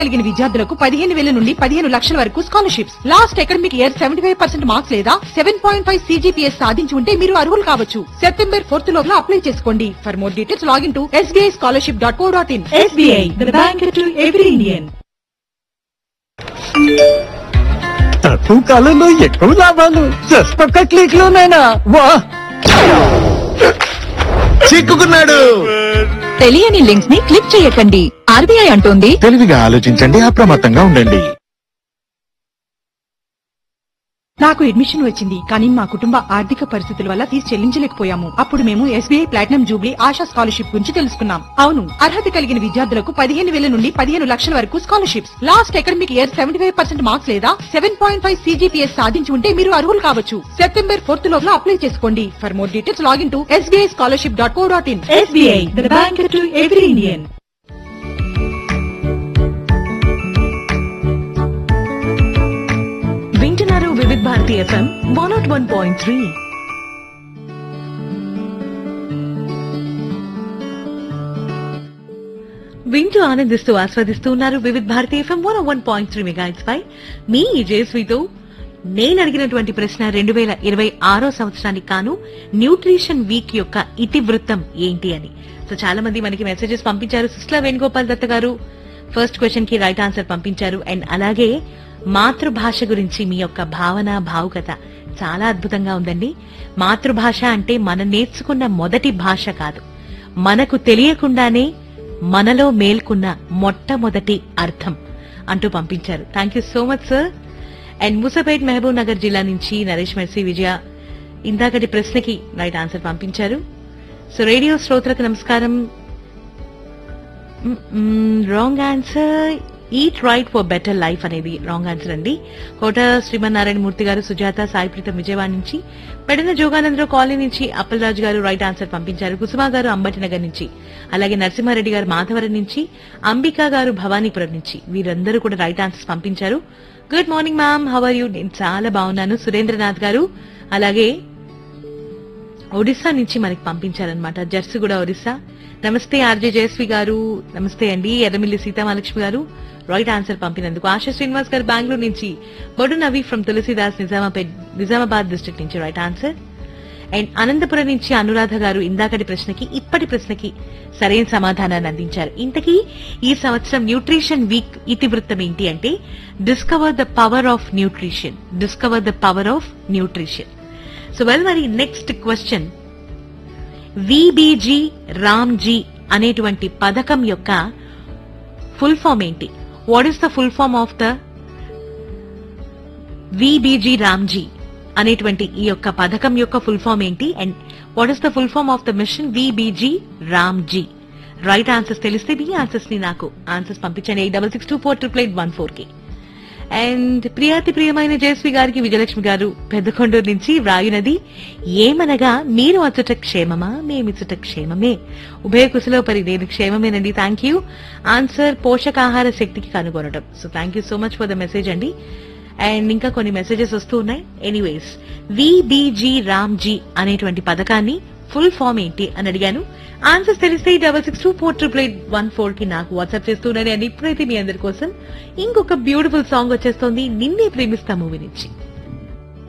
కలిగిన విద్యార్థులకు పదిహేను వేల నుండి పదిహేను లక్షల వరకు scholarships last academic year seventy five percent marks లేదా సెవెన్ పాయింట్ ఫైవ్ సీజీపీఎస్ సాధించి ఉంటే మీరు అర్హులు కావచ్చు సెప్టెంబర్ ఫోర్త్ లోపల అప్లై చేసుకోండి for more details log in to SBI scholarship dot co dot in SBI the bank to every Indian తక్కువ కాలంలో ఎక్కువ లాభాలు జస్ట్ ఒక్క క్లిక్ లోనైనా వా చిక్కుకున్నాడు తెలియని లింక్స్ ని క్లిక్ చేయకండి ఆర్బీఐ అంటోంది తెలివిగా ఆలోచించండి అప్రమత్తంగా ఉండండి నాకు అడ్మిషన్ వచ్చింది కానీ మా కుటుంబ ఆర్థిక పరిస్థితుల వల్ల ఫీజు చెల్లించలేకపోయాము అప్పుడు మేము SBI platinum jubilee Asha scholarship గురించి తెలుసుకున్నాం అవును అర్హత కలిగిన విద్యార్థులకు పదిహేను వేల నుండి పదిహేను లక్షల వరకు scholarships last academic year seventy five percent marks లేదా సెవెన్ పాయింట్ ఫైవ్ సీజీపీఎస్ సాధించి ఉంటే మీరు అర్హులు కావచ్చు సెప్టెంబర్ ఫోర్త్ లోపల అప్లై చేసుకోండి for more details log in to SBI scholarship dot co dot in SBI the bank to every Indian వింటున్నారు Vividh Bharati FM one not one point three వింటూ ఆనందిస్తూ ఆస్వాదిస్తూ ఉన్నారు Vividh Bharati FM one one point three megahertz పై మీ జేస్వితో నేను అడిగినటువంటి ప్రశ్న రెండు వేల ఇరవై ఆరో సంవత్సరానికి కాను న్యూట్రిషన్ వీక్ యొక్క ఇతివృత్తం ఏంటి అని సో చాలా మంది మనకి మెసేజెస్ పంపించారు సిస్లా వేణుగోపాల్ దత్త గారు ఫస్ట్ క్వశ్చన్ కి రైట్ ఆన్సర్ పంపించారు అండ్ అలాగే మాతృభాష గురించి మీ యొక్క భావన భావుకత చాలా అద్భుతంగా ఉందండి మాతృభాష అంటే మనం నేర్చుకున్న మొదటి భాష కాదు మనకు తెలియకుండానే మనలో మేల్కున్న మొట్టమొదటి అర్థం అంటూ పంపించారు thank you so much sir and Musapet Mahabubnagar జిల్లా నుంచి నరేష్ మెర్సీ విజయ ఇందాకటి ప్రశ్నకి రైట్ ఆన్సర్ పంపించారు సో రేడియో శ్రోతలకు నమస్కారం wrong answer eat right for better life అనేది రాంగ్ ఆన్సర్ అండి కోట శ్రీమన్నారాయణ మూర్తి గారు సుజాత సాయిప్రీతం విజయవాడ నుంచి పెడన జోగానందరావు కాలనీ నుంచి అప్పలరాజు గారు రైట్ ఆన్సర్ పంపించారు కుసుమా గారు అంబటినగర్ నుంచి అలాగే నరసింహారెడ్డి గారు మాధవరం నుంచి అంబికా గారు భవానీపురం నుంచి వీరందరూ కూడా రైట్ ఆన్సర్స్ పంపించారు good morning ma'am how are you నేను చాలా బాగున్నాను సురేంద్రనాథ్ గారు అలాగే ఒడిశా నుంచి మనకి పంపించారనమాట జర్సిగూడ ఒడిశా నమస్తే ఆర్జే జయశ్రీ గారు నమస్తే అండి ఎర్రమిల్లి సీతామహాలక్ష్మి గారు రైట్ ఆన్సర్ పంపినందుకు ఆశా శ్రీనివాస్ గారు బెంగళూరు నుంచి బొడు నవీ ఫ్రమ్ తులసిదాస్ నిజామాబాద్ నిజామాబాద్ డిస్ట్రిక్ట్ నుంచి రైట్ ఆన్సర్ అండ్ అనంతపురం నుంచి అనురాధ గారు ఇందాకటి ప్రశ్నకి ఇప్పటి ప్రశ్నకి సరైన సమాధానాన్ని అందించారు ఇంతకీ ఈ సంవత్సరం న్యూట్రిషన్ వీక్ ఇతివృత్తం ఏంటి అంటే discover the power of nutrition discover the power of nutrition so well మరి నెక్స్ట్ క్వశ్చన్ విబిజి రామ్జీ అనేటువంటి పథకం యొక్క ఫుల్ ఫామ్ ఏంటి what is the full form of the VBG RAM G అనేటువంటి ఈ యొక్క పథకం యొక్క ఫుల్ ఫామ్ ఏంటి and what is the full form of the mission VBG RAM G right answers తెలిస్తే మీ ఆన్సర్స్ ని నాకు ఆన్సర్స్ పంపించండి eight double six two four triple eight one four కి అండ్ ప్రియాతి ప్రియమైన జయశ్రీ గారికి విజయలక్ష్మి గారు పెద్దకొండూరు నుంచి వ్రాయునది ఏమనగా మీరు అచ్చట క్షేమమా మేమిచ్చట క్షేమమే ఉభయ కుశలో పరి నేను క్షేమమేనండి థ్యాంక్ యూ ఆన్సర్ పోషకాహార శక్తికి కనుగొనడం so thank you so much for the message అండి అండ్ ఇంకా కొన్ని మెసేజెస్ వస్తూ ఉన్నాయి ఎనీవేస్ విబిజి రామ్జీ అనేటువంటి పథకాన్ని ఫుల్ ఫామ్ ఏంటి అని అడిగాను ఆన్సర్స్ తెలిస్తే double six two four triple eight one four కి నాకు వాట్సాప్ చేస్తున్నాను అండ్ ఇప్పుడైతే మీ అందరి కోసం ఇంకొక బ్యూటిఫుల్ సాంగ్ వచ్చేస్తోంది నిన్నే ప్రేమిస్తా మూవీ నుంచి